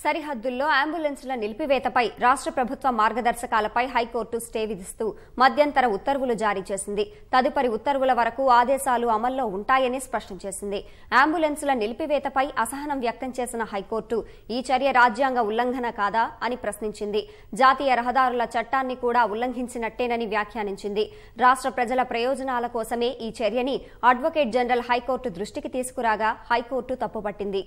సరిహద్దుల్లో అంబులెన్సుల నిలిపివేతపై రాష్ట్ర ప్రభుత్వ మార్గదర్శకాలపై హైకోర్టు స్టే విధిస్తూ మధ్యంతర ఉత్తర్వులు జారీ చేసింది తదుపరి ఉత్తర్వుల వరకు ఆదేశాలు అమల్లో ఉంటాయని స్పష్టం చేసింది అంబులెన్సుల నిలిపివేతపై అసహనం వ్యక్తం చేసిన హైకోర్టు ఈ చర్య రాజ్యాంగ ఉల్లంఘన కాదా అని ప్రశ్నించింది జాతీయ రహదారుల చట్టాన్ని కూడా ఉల్లంఘించినట్టేనని వ్యాఖ్యానించింది రాష్ట్ర ప్రజల ప్రయోజనాల కోసమే ఈ చర్యని అడ్వకేట్ జనరల్ హైకోర్టు దృష్టికి తీసుకురాగా హైకోర్టు తప్పుపట్టింది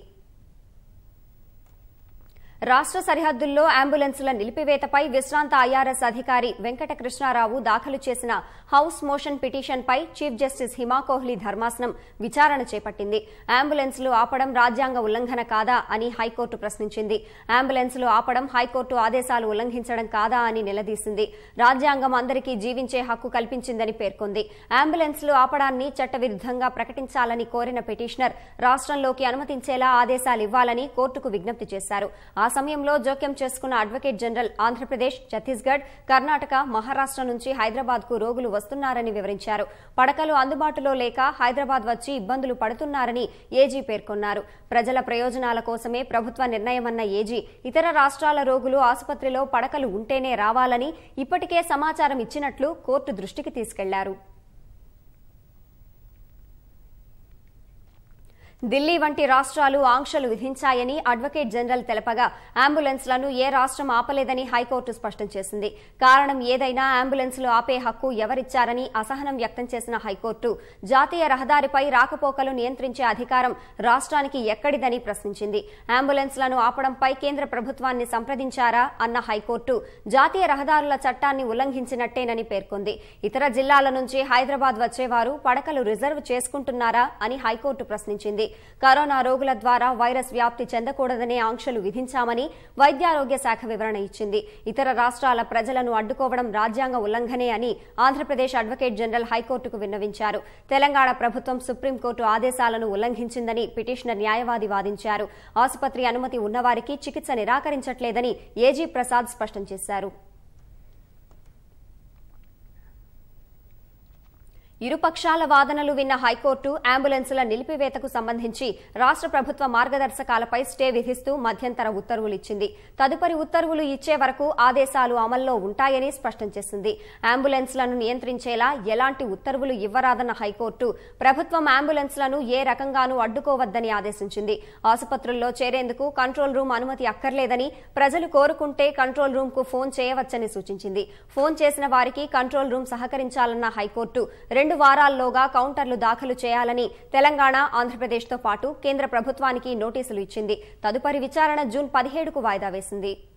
రాష్ట్ర సరిహద్దుల్లో అంబులెన్సుల నిలిపివేతపై విశ్రాంత ఐఆర్ఎస్ అధికారి వెంకట కృష్ణారావు దాఖలు చేసిన హౌస్ మోషన్ పిటిషన్పై చీఫ్ జస్టిస్ హిమా కోహ్లీ ధర్మాసనం విచారణ చేపట్టింది అంబులెన్సులు ఆపడం రాజ్యాంగ ఉల్లంఘన కాదా అని హైకోర్టు ప్రశ్నించింది అంబులెన్సులు ఆపడం హైకోర్టు ఆదేశాలు ఉల్లంఘించడం కాదా అని నిలదీసింది రాజ్యాంగం అందరికీ జీవించే హక్కు కల్పించిందని పేర్కొంది అంబులెన్సులు ఆపడాన్ని చట్టవిరుద్ధంగా ప్రకటించాలని కోరిన పిటిషనర్ రాష్ట్రంలోకి అనుమతించేలా ఆదేశాలు ఇవ్వాలని కోర్టుకు విజ్ఞప్తి చేశారు ఆ సమయంలో జోక్యం చేసుకున్న అడ్వకేట్ జనరల్ ఆంధ్రప్రదేశ్ ఛత్తీస్గఢ్ కర్ణాటక మహారాష్ట్ర నుంచి హైదరాబాద్ కు రోగులు వస్తున్నారని వివరించారు పడకలు అందుబాటులో లేక హైదరాబాద్ వచ్చి ఇబ్బందులు పడుతున్నారని ఏజీ పేర్కొన్నారు ప్రజల ప్రయోజనాల కోసమే ప్రభుత్వ నిర్ణయమన్న ఏజీ ఇతర రాష్ట్రాల రోగులు ఆసుపత్రిలో పడకలు ఉంటేనే రావాలని ఇప్పటికే సమాచారం ఇచ్చినట్లు కోర్టు దృష్టికి తీసుకెళ్లారు ఢిల్లీ వంటి రాష్ట్రాలు ఆంక్షలు విధించాయని అడ్వకేట్ జనరల్ తెలపగా అంబులెన్స్లను ఏ రాష్ట్రం ఆపలేదని హైకోర్టు స్పష్టం చేసింది కారణం ఏదైనా అంబులెన్స్లు ఆపే హక్కు ఎవరిచ్చారని అసహనం వ్యక్తం చేసిన హైకోర్టు జాతీయ రహదారిపై రాకపోకలు నియంత్రించే అధికారం రాష్ట్రానికి ఎక్కడిదని ప్రశ్నించింది అంబులెన్స్లను ఆపడంపై కేంద్ర ప్రభుత్వాన్ని సంప్రదించారా అన్న హైకోర్టు జాతీయ రహదారుల చట్టాన్ని ఉల్లంఘించినట్టేనని పేర్కొంది ఇతర జిల్లాల నుంచి హైదరాబాద్ వచ్చేవారు పడకలు రిజర్వ్ చేసుకుంటున్నారా అని హైకోర్టు ప్రశ్నించింది కరోనా రోగుల ద్వారా వైరస్ వ్యాప్తి చెందకూడదనే ఆంక్షలు విధించామని వైద్యారోగ్య శాఖ వివరణ ఇచ్చింది ఇతర రాష్ట్రాల ప్రజలను అడ్డుకోవడం రాజ్యాంగ ఉల్లంఘనే అని ఆంధ్రప్రదేశ్ అడ్వకేట్ జనరల్ హైకోర్టుకు విన్నవించారు తెలంగాణ ప్రభుత్వం సుప్రీంకోర్టు ఆదేశాలను ఉల్లంఘించిందని పిటిషనర్ న్యాయవాది వాదించారు ఆసుపత్రి అనుమతి ఉన్నవారికి చికిత్స నిరాకరించట్లేదని ఏజీ ప్రసాద్ స్పష్టం చేశారు ఇరుపక్షాల వాదనలు విన్న హైకోర్టు అంబులెన్సుల నిలిపివేతకు సంబంధించి రాష్ట్ర ప్రభుత్వ మార్గదర్శకాలపై స్టే విధిస్తూ మధ్యంతర ఉత్తర్వులు ఇచ్చింది తదుపరి ఉత్తర్వులు ఇచ్చే వరకు ఆదేశాలు అమల్లో ఉంటాయని స్పష్టం చేసింది అంబులెన్స్లను నియంత్రించేలా ఎలాంటి ఉత్తర్వులు ఇవ్వరాదన్న హైకోర్టు ప్రభుత్వం అంబులెన్స్లను ఏ రకంగానూ అడ్డుకోవద్దని ఆదేశించింది ఆసుపత్రుల్లో చేరేందుకు కంట్రోల్ రూమ్ అనుమతి అక్కర్లేదని ప్రజలు కోరుకుంటే కంట్రోల్ రూమ్ కు ఫోన్ చేయవచ్చని సూచించింది ఫోన్ చేసిన వారికి కంట్రోల్ రూమ్ సహకరించాలన్న హైకోర్టు రెండు వారాల్లోగా కౌంటర్లు దాఖలు చేయాలని తెలంగాణ ఆంధ్రప్రదేశ్తో పాటు కేంద్ర ప్రభుత్వానికి నోటీసులు ఇచ్చింది తదుపరి విచారణ జూన్ పదిహేడుకు వాయిదా వేసింది